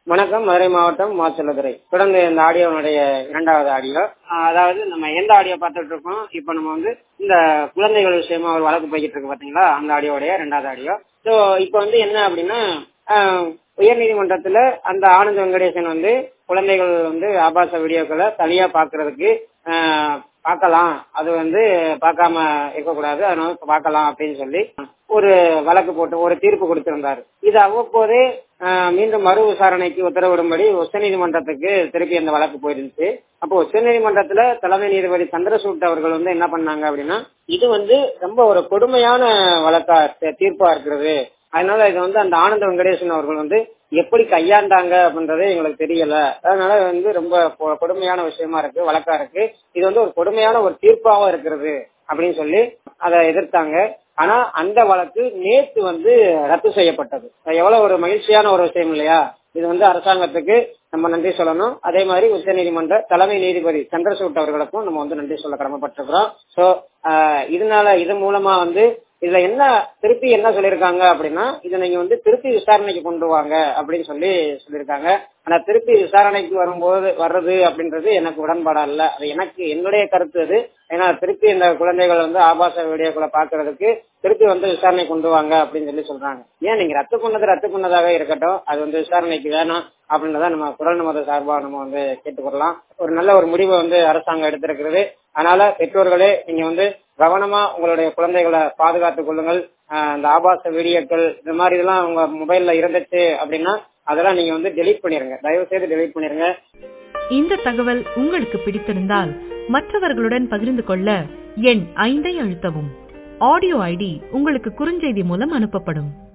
வணக்கம் மதுரை மாவட்டம் மாச்சலதுறை தொடர்ந்து இந்த ஆடியோனுடைய இரண்டாவது ஆடியோ ஆஹ் அதாவது நம்ம எந்த ஆடியோ பார்த்துட்டு இருக்கோம் இப்போ நம்ம வந்து இந்த குழந்தைகள் விஷயமா ஒரு வழக்கு போய்கிட்டு இருக்கு பாத்தீங்களா அந்த ஆடியோடைய இரண்டாவது ஆடியோ ஸோ இப்போ வந்து என்ன அப்படின்னா ஆஹ் உயர்நீதிமன்றத்துல அந்த ஆனந்த் வெங்கடேசன் வந்து குழந்தைகள் வந்து ஆபாச வீடியோக்களை தனியா பாக்குறதுக்கு ஆஹ் பார்க்கலாம் அது வந்து பார்க்காம இருக்கக்கூடாது அதனால பார்க்கலாம் அப்படின்னு சொல்லி ஒரு வழக்கு போட்டு ஒரு தீர்ப்பு கொடுத்திருந்தாரு இது அவ்வப்போதே ஆஹ் மீண்டும் மறு விசாரணைக்கு உத்தரவிடும்படி உச்சநீதிமன்றத்துக்கு திருப்பி அந்த வழக்கு போயிருந்துச்சு அப்போ உச்சநீதிமன்றத்துல தலைமை நீதிபதி சந்திரசூட் அவர்கள் வந்து என்ன பண்ணாங்க அப்படின்னா இது வந்து ரொம்ப ஒரு கொடுமையான வழக்கா தீர்ப்பா இருக்கிறது அதனால இது வந்து அந்த ஆனந்த வெங்கடேசன் அவர்கள் வந்து எப்படி கையாண்டாங்க அப்படின்றதே எங்களுக்கு தெரியல அதனால வந்து ரொம்ப கொ- கொடுமையான விஷயமா இருக்கு வழக்கா இருக்கு இது வந்து ஒரு கொடுமையான ஒரு தீர்ப்பாவும் இருக்கிறது அப்படின்னு சொல்லி அதை எதிர்த்தாங்க ஆனா அந்த வழக்கு நேற்று வந்து ரத்து செய்யப்பட்டது அது எவ்வளவு ஒரு மகிழ்ச்சியான ஒரு விஷயம் இல்லையா இது வந்து அரசாங்கத்துக்கு நம்ம நன்றி சொல்லணும் அதே மாதிரி உச்சநீதிமன்ற தலைமை நீதிபதி சந்திரசூட் அவர்களுக்கும் நம்ம வந்து நன்றி சொல்ல கடமைப்பட்டிருக்கிறோம் சோ இதனால இது மூலமா வந்து இதுல என்ன திருப்பி என்ன சொல்லியிருக்காங்க அப்படின்னா இதை நீங்க வந்து திருப்பி விசாரணைக்கு கொண்டு வாங்க அப்படின்னு சொல்லி சொல்லியிருக்காங்க ஆனா திருப்பி விசாரணைக்கு வரும்போது வர்றது அப்படின்றது எனக்கு உடன்பாடா இல்ல அது எனக்கு என்னுடைய கருத்து அது ஏன்னா திருப்பி இந்த குழந்தைகள் வந்து ஆபாச வீடியோக்களை பாக்குறதுக்கு திருப்பி வந்து விசாரணை கொண்டு வாங்க அப்படின்னு சொல்லி சொல்றாங்க ஏன் நீங்க ரத்து பண்ணது ரத்து பண்ணதாக இருக்கட்டும் அது வந்து விசாரணைக்கு வேணாம் அப்படின்றத நம்ம குரல் நமது சார்பா நம்ம வந்து கேட்டுக்கொள்ளலாம் ஒரு நல்ல ஒரு முடிவை வந்து அரசாங்கம் எடுத்திருக்கிறது அதனால பெற்றோர்களே நீங்க வந்து கவனமா உங்களுடைய குழந்தைகளை பாதுகாத்துக் கொள்ளுங்கள் ஆஹ் இந்த ஆபாச வீடியோக்கள் இந்த மாதிரி இதெல்லாம் உங்க மொபைல்ல இருந்துச்சு அப்படின்னா அதெல்லாம் நீங்க வந்து டெலீட் பண்ணிருங்க தயவு செய்து டெலீட் பண்ணிருங்க இந்த தகவல் உங்களுக்கு பிடித்திருந்தால் மற்றவர்களுடன் பகிர்ந்து கொள்ள எண் ஐந்தை அழுத்தவும் ஆடியோ ஐடி உங்களுக்கு குறுஞ்செய்தி மூலம் அனுப்பப்படும்